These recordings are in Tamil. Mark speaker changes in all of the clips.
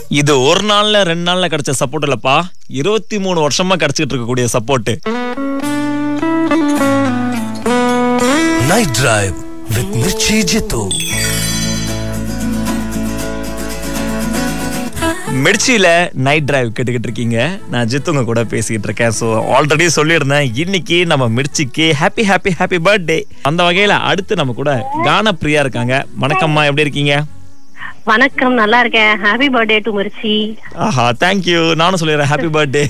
Speaker 1: இது ஒரு நாள்ல ரெண்டு நாள்ல கிடைச்ச சப்போர்ட் இல்லப்பா இருபத்தி மூணு வருஷமா கிடைச்சிட்டு இருக்கக்கூடிய support
Speaker 2: Night Drive with Mirchi Jitu.
Speaker 1: மிர்ச்சியில நைட் டிரைவ் கேட்டுக்கிட்டு இருக்கீங்க நான் ஜித்துங்க கூட பேசிக்கிட்டு இருக்கேன் ஸோ ஆல்ரெடி சொல்லியிருந்தேன் இன்னைக்கு நம்ம மிர்ச்சிக்கு ஹாப்பி ஹாப்பி ஹாப்பி பர்த்டே அந்த வகையில அடுத்து நம்ம கூட கான பிரியா இருக்காங்க வணக்கம்மா எப்படி இருக்கீங்க
Speaker 3: வணக்கம் நல்லா இருக்கேன் ஹாப்பி பர்த்டே டு மிர்ச்சி
Speaker 1: ஆஹா தேங்க்யூ நானும் சொல்லிடுறேன் ஹாப்பி பர்த்டே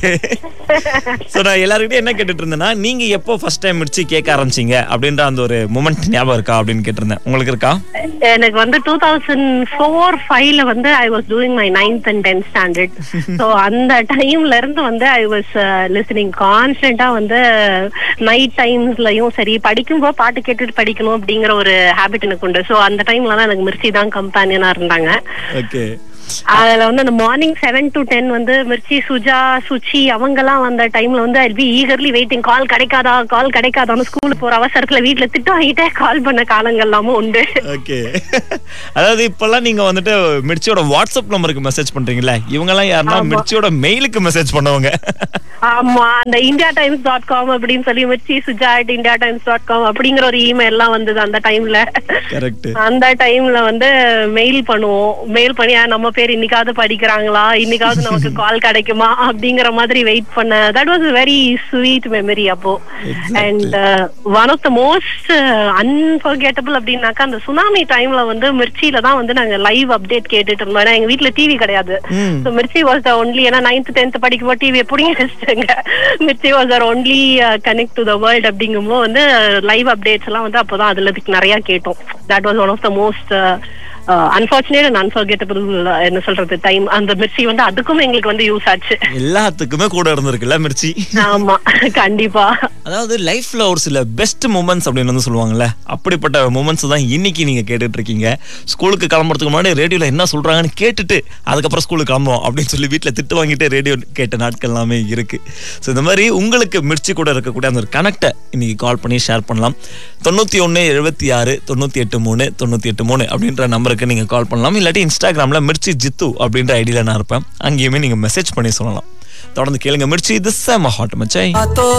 Speaker 1: ஸோ நான் எல்லாருக்கிட்டையும் என்ன கேட்டுட்டு இருந்தேன்னா நீங்க எப்போ ஃபர்ஸ்ட் டைம் மிர்ச்சி கேட்க ஆரம்பிச்சீங்க அப்படின்ற அந்த ஒரு மூமெண்ட் ஞாபகம் இருக்கா அப்படின்னு கேட்டிருந்தேன் உங்களுக்கு இருக்கா
Speaker 3: எனக்கு வந்து டூ தௌசண்ட் ஃபோர் ஃபைவ்ல வந்து I was doing my ninth and tenth standard so அந்த டைம்ல இருந்து வந்து ஐ வாஸ் லிசனிங் கான்ஸ்டன்டா வந்து நைட் டைம்ஸ்லயும் சரி படிக்கும்போது பாட்டு கேட்டுட்டு படிக்கணும் அப்படிங்கிற ஒரு ஹேபிட் எனக்கு உண்டு ஸோ அந்த டைம்ல தான் எனக்கு மிர்ச்சி தான் கம்பெனியனா இருந்தாங்க
Speaker 1: ஓகே
Speaker 3: அதுல வந்து அந்த மார்னிங் செவன் டு டென் வந்து மிர்ச்சி சுஜா சுச்சி அவங்கெல்லாம் வந்த டைம்ல வந்து I be eagerly waiting call கிடைக்காதா கால் கிடைக்காதான்னு ஸ்கூலுக்கு போற அவசரத்துல வீட்ல திட்டு வாங்கிட்டே கால் பண்ண காலங்கள் எல்லாமும் உண்டு
Speaker 1: ஓகே அதாவது இப்பெல்லாம் நீங்க வந்துட்டு மிர்ச்சியோட வாட்ஸ்அப் நம்பருக்கு மெசேஜ் பண்றீங்களா இவங்க எல்லாம் யாருன்னா மிர்ச்சியோட மெயிலுக்கு மெசேஜ் பண்ணவங்க
Speaker 3: ஆமா அந்த இந்தியா டைம்ஸ் டாட் காம் அப்படின்னு சொல்லி Mirchi Suja at India times dot com அப்படிங்கிற ஒரு இமெயில் எல்லாம் வந்தது அந்த டைம்ல
Speaker 1: கரெக்ட்
Speaker 3: அந்த டைம்ல வந்து மெயில் பண்ணுவோம் மெயில் பண்ணி "ஆ, நம்ம பேர் இன்னைக்காவது படிக்கிறாங்களா இன்னைக்காவது நமக்கு கால் கிடைக்குமா அப்படிங்கிற மாதிரி வெயிட் பண்ண that was very sweet memory அப்போ and one of the most unforgettable அப்படின்னாக்கா அந்த சுனாமி டைம்ல வந்து மிர்ச்சியில தான் வந்து நாங்க லைவ் அப்டேட் கேட்டுட்டு இருந்தோம் ஏன்னா எங்க வீட்ல டிவி கிடையாது
Speaker 1: ம்.
Speaker 3: So, Mirchi was the only ஏன்னா நைன்த் டென்த் படிக்கும்போது டிவி எப்படியும் வச்சுட்டாங்க Mirchi was our only connect to the world அப்படிங்கும்போது வந்து லைவ் அப்டேட்ஸ் எல்லாம் வந்து அப்போதான் அதுல இதுக்கு நிறைய கேட்டோம் that was one of the most unfortunate and unforgettable என்ன சொல்றது டைம் அந்த மிர்ச்சி வந்து அதுக்கும் எங்களுக்கு வந்து யூஸ் ஆச்சு
Speaker 1: எல்லாத்துக்குமே கூட இருந்திருக்குல்ல மிர்ச்சி
Speaker 3: ஆமா கண்டிப்பா
Speaker 1: அதாவது லைஃப்ல ஒரு சில பெஸ்ட் மூமெண்ட்ஸ் அப்படின்னு வந்து சொல்லுவாங்கல்ல அப்படிப்பட்ட மூமெண்ட்ஸ் தான் இன்னைக்கு நீங்க கேட்டுட்டு இருக்கீங்க ஸ்கூலுக்கு கிளம்புறதுக்கு முன்னாடி ரேடியோல என்ன சொல்றாங்கன்னு கேட்டுட்டு அதுக்கப்புறம் ஸ்கூலுக்கு கிளம்புவோம் அப்படின்னு சொல்லி வீட்ல திட்டு வாங்கிட்டு ரேடியோ கேட்ட நாட்கள் எல்லாமே இருக்கு ஸோ இந்த மாதிரி உங்களுக்கு மிர்ச்சி கூட இருக்கக்கூடிய அந்த ஒரு கனெக்டை இன்னைக்கு கால் பண்ணி ஷேர் பண்ணலாம் தொண்ணூத்தி ஒன்று எழுபத்தி ஆறு தொண்ணூத்தி எட்டு மூணு தொண்ணூத்தி எட்டு மூணு அப்படின்ற நம்பருக்கு நீங்க கால் பண்ணலாம் இல்லாட்டி இன்ஸ்டாகிராம்ல மிர்ச்சி ஜித்து அப்படின்ற ஐடியில நான் இருப்பேன் அங்கேயுமே நீங்க மெசேஜ் பண்ணி சொல்லலாம் தொடர்ந்து கேளுங்க மிர்ச்சி இது செம ஹாட் மச்சாய்
Speaker 2: तो